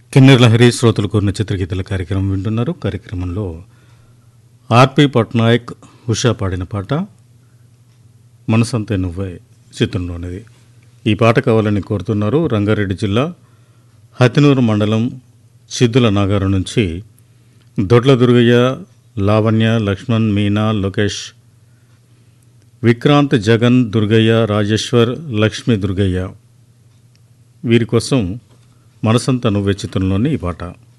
కిన్నెర్ లహరి శ్రోతలు కోరిన చిత్రగీతల కార్యక్రమం వింటున్నారు కార్యక్రమంలో ఆర్పి పట్నాయక్ ఉషా పాడిన పాట మనసంతే నువ్వే చిత్రంలోనిది ఈ పాట కావాలని కోరుతున్నారు రంగారెడ్డి జిల్లా హతినూరు మండలం సిద్ధుల నాగారం నుంచి దొడ్ల దుర్గయ్య లావణ్య లక్ష్మణ్ మీనా లోకేష్ విక్రాంత్ జగన్ దుర్గయ్య రాజేశ్వర్ లక్ష్మీ దుర్గయ్య వీరి కోసం మనసంతా నువ్వే చిత్రంలోని ఈ పాట